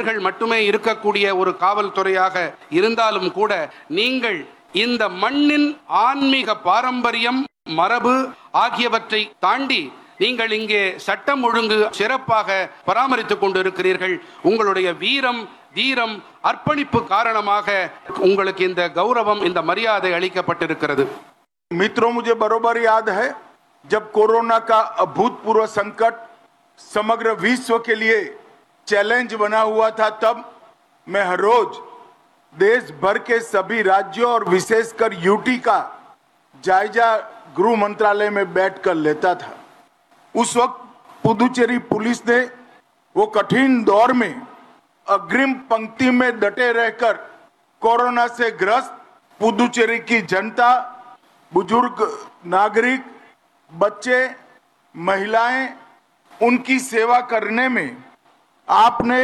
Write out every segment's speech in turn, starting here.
மனிதர்கள் மட்டுமே இருக்கக்கூடிய ஒரு காவல்துறையாக இருந்தாலும் கூட நீங்கள் இந்த மண்ணின் ஆன்மீக பாரம்பரியம் மரபு ஆகியவற்றை தாண்டி நீங்கள் இங்கே சட்டம் ஒழுங்கு சிறப்பாக பராமரித்துக் கொண்டிருக்கிறீர்கள் உங்களுடைய வீரம் தீரம் அர்ப்பணிப்பு காரணமாக உங்களுக்கு இந்த கௌரவம் இந்த மரியாதை அளிக்கப்பட்டிருக்கிறது मित्रों मुझे बरोबर याद है जब कोरोना का अभूतपूर्व संकट समग्र विश्व के लिए चैलेंज बना हुआ था तब मैं हर रोज देश भर के सभी राज्यों और विशेषकर यूटी का जायजा गृह मंत्रालय में बैठकर लेता था उस वक्त पुदुचेरी पुलिस ने वो कठिन दौर में अग्रिम पंक्ति में डटे रहकर कोरोना से ग्रस्त पुदुचेरी की जनता बुजुर्ग नागरिक बच्चे महिलाएं उनकी सेवा करने में आपने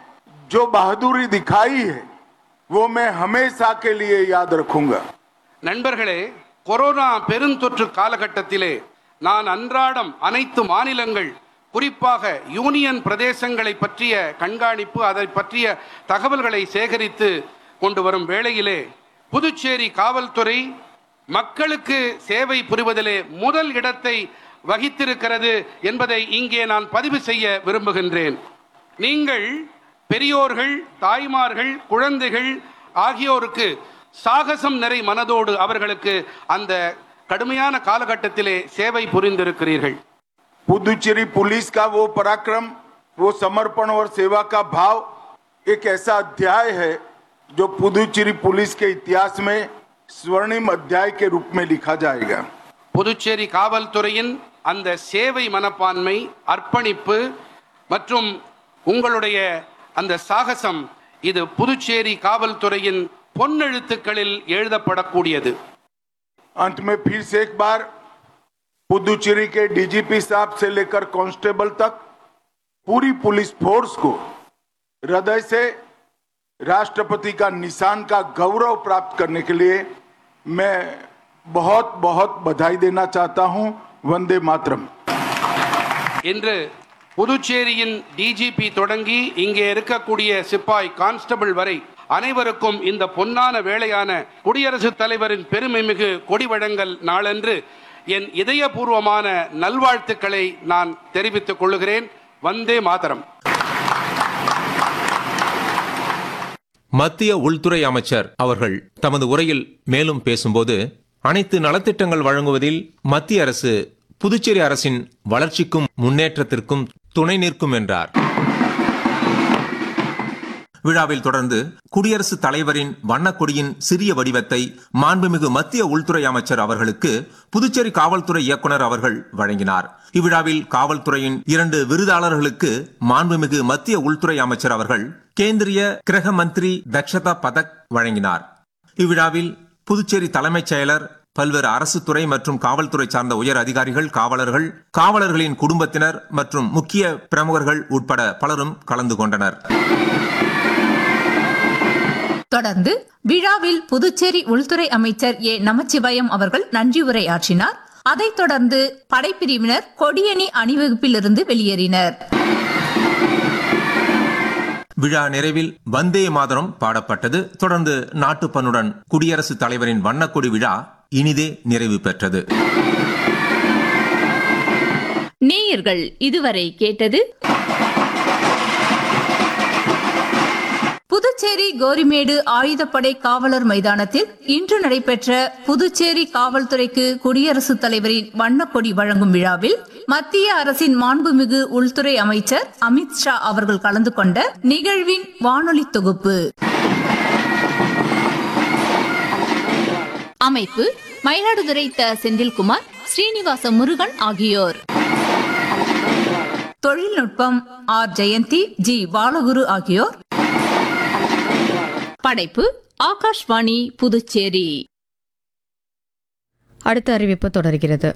जो बहादुरी दिखाई है वो मैं हमेशा के लिए याद रखूंगा நண்பர்களே கொரோனா பெருந்தொற்று காலகட்டத்திலே நான் அன்றாடம் அனைத்து மாநிலங்கள் குறிப்பாக யூனியன் பிரதேசங்களை பற்றிய கண்காணிப்பு அதை பற்றிய தகவல்களை சேகரித்து கொண்டு வரும் வேளையிலே புதுச்சேரி காவல்துறை மக்களுக்கு சேவை புரிவதிலே முதல் இடத்தை வகித்திருக்கிறது என்பதை இங்கே நான் பதிவு செய்ய விரும்புகின்றேன் நீங்கள் பெரியோர்கள் தாய்மார்கள் குழந்தைகள் ஆகியோருக்கு சாகசம் நிறை மனதோடு அவர்களுக்கு அந்த கடுமையான காலகட்டத்திலே சேவை புரிந்திருக்கிறீர்கள் पुदुचेरी पुलिस का वो पराक्रम वो समर्पण और सेवा का भाव एक ऐसा अध्याय है जो पुदुचेरी पुलिस के इतिहास में स्वर्णिम अध्याय के रूप में लिखा जाएगा புதுச்சேரி காவல்துறையின் அந்த சேவை மனப்பான்மை அர்ப்பணிப்பு மற்றும் உங்களுடைய அந்த சாகசம் இது புதுச்சேரி காவல்துறையின் பொன்னெழுத்துக்களில் எழுதப்படக்கூடியது अंत में फिर से एक बार पुदुचेरी के डीजीपी साहब से लेकर कांस्टेबल तक पूरी पुलिस फोर्स को हृदय से राष्ट्रपति का निशान का गौरव प्राप्त करने के लिए मैं बहुत बहुत बधाई देना चाहता हूं वंदे मातरम இன்று புதுச்சேரியின் டிஜிபி தொடங்கி இங்கே இருக்கக்கூடிய சிப்பாய் கான்ஸ்டபிள் வரை அனைவருக்கும் இந்த பொன்னான வேளையான குடியரசுத் தலைவரின் பெருமைமிகு கொடி வழங்கல் நாளன்று என் இதயபூர்வமான நல்வாழ்த்துக்களை நான் தெரிவித்துக் கொள்ளுகிறேன் வந்தே மாதரம் மத்திய உள்துறை அமைச்சர் அவர்கள் தமது உரையில் மேலும் பேசும்போது அனைத்து நலத்திட்டங்கள் வழங்குவதில் மத்திய அரசு புதுச்சேரி அரசின் வளர்ச்சிக்கும் முன்னேற்றத்திற்கும் துணை நிற்கும் என்றார் விழாவில் தொடர்ந்து குடியரசுத் தலைவரின் வண்ணக்கொடியின் சிறிய வடிவத்தை மாண்புமிகு மத்திய உள்துறை அமைச்சர் அவர்களுக்கு புதுச்சேரி காவல்துறை இயக்குனர் அவர்கள் வழங்கினார் இவ்விழாவில் காவல்துறையின் இரண்டு விருதாளர்களுக்கு மாண்புமிகு மத்திய உள்துறை அமைச்சர் அவர்கள் கேந்திரிய கிரக மந்திரி தக்ஷதா பதக் வழங்கினார் இவ்விழாவில் புதுச்சேரி தலைமைச் செயலர் பல்வேறு அரசு துறை மற்றும் காவல்துறை சார்ந்த உயர் அதிகாரிகள் காவலர்கள் காவலர்களின் குடும்பத்தினர் மற்றும் முக்கிய பிரமுகர்கள் உட்பட பலரும் கலந்து கொண்டனர் தொடர்ந்து விழாவில் புதுச்சேரி உள்துறை அமைச்சர் ஏ நமச்சிவாயம் அவர்கள் நன்றி உரையாற்றினார் அதைத் தொடர்ந்து படைப்பிரிவினர் கொடியணி அணிவகுப்பிலிருந்து வெளியேறினர் விழா நிறைவில் வந்தே மாதரம் பாடப்பட்டது தொடர்ந்து நாட்டுப்பண்ணுடன் குடியரசுத் தலைவரின் வண்ணக்கொடி விழா இனிதே நிறைவு பெற்றது நேயர்கள் இதுவரை கேட்டது புதுச்சேரி கோரிமேடு ஆயுதப்படை காவலர் மைதானத்தில் இன்று நடைபெற்ற புதுச்சேரி காவல்துறைக்கு குடியரசுத் தலைவரின் வண்ணக்கொடி வழங்கும் விழாவில் மத்திய அரசின் மாண்புமிகு உள்துறை அமைச்சர் அமித் ஷா அவர்கள் கலந்து கொண்ட நிகழ்வின் வானொலி தொகுப்பு அமைப்பு மயிலாடுதுறை த செந்தில்குமார் ஸ்ரீனிவாச முருகன் ஆகியோர் தொழில்நுட்பம் ஆர் ஜெயந்தி ஜி பாலகுரு ஆகியோர் படைப்பு ஆகாஷ்வாணி புதுச்சேரி அடுத்த அறிவிப்பு தொடர்கிறது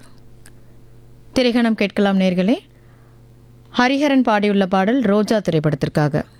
திரைகணம் கேட்கலாம் நேர்களே ஹரிஹரன் பாடியுள்ள பாடல் ரோஜா திரைப்படத்திற்காக